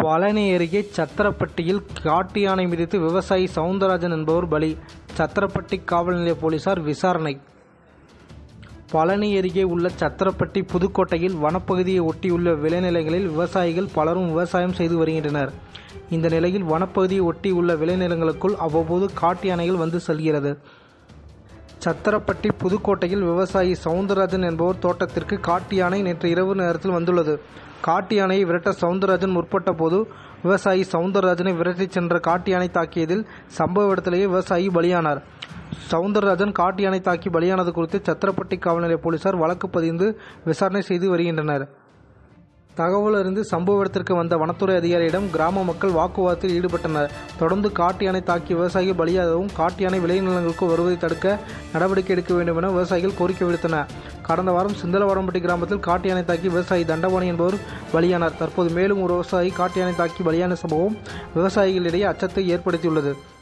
பழனி அருகே சத்திரப்பட்டியில் காட்டு யானை மிதித்து விவசாயி சவுந்தரராஜன் என்பவர் பலி சத்திரப்பட்டி காவல் நிலைய போலீசார் விசாரணை பழனி அருகே உள்ள சத்திரப்பட்டி புதுக்கோட்டையில் வனப்பகுதியை ஒட்டியுள்ள விளைநிலங்களில் விவசாயிகள் பலரும் விவசாயம் செய்து வருகின்றனர் இந்த நிலையில் வனப்பகுதியை ஒட்டியுள்ள விளைநிலங்களுக்குள் அவ்வப்போது காட்டு யானைகள் வந்து செல்கிறது சத்திரப்பட்டி புதுக்கோட்டையில் விவசாயி சவுந்தரராஜன் என்பவர் தோட்டத்திற்கு காட்டு யானை நேற்று இரவு நேரத்தில் வந்துள்ளது காட்டு யானையை விரட்ட சவுந்தரராஜன் முற்பட்ட போது விவசாயி சவுந்தரராஜனை விரட்டிச் சென்ற காட்டு யானை தாக்கியதில் சம்பவ இடத்திலேயே விவசாயி பலியானார் சவுந்தரராஜன் காட்டு யானை தாக்கி பலியானது குறித்து சத்திரப்பட்டி காவல் நிலைய போலீசார் வழக்கு பதிந்து விசாரணை செய்து வருகின்றனர் தகவல் அறிந்து சம்பவ இடத்திற்கு வந்த வனத்துறை அதிகாரியிடம் கிராம மக்கள் வாக்குவாதத்தில் ஈடுபட்டனர் தொடர்ந்து காட்டு யானை தாக்கி விவசாயிகள் பலியாகவும் காட்டு யானை விளைநிலங்களுக்கு வருவதை தடுக்க நடவடிக்கை எடுக்க வேண்டும் என விவசாயிகள் கோரிக்கை விடுத்தனர் கடந்த வாரம் சிந்தலவாரம்பட்டி கிராமத்தில் காட்டு யானை தாக்கி விவசாயி தண்டபாணி என்பவர் பலியானார் தற்போது மேலும் ஒரு விவசாயி காட்டு யானை தாக்கி பலியான சம்பவம் விவசாயிகளிடையே அச்சத்தை ஏற்படுத்தியுள்ளது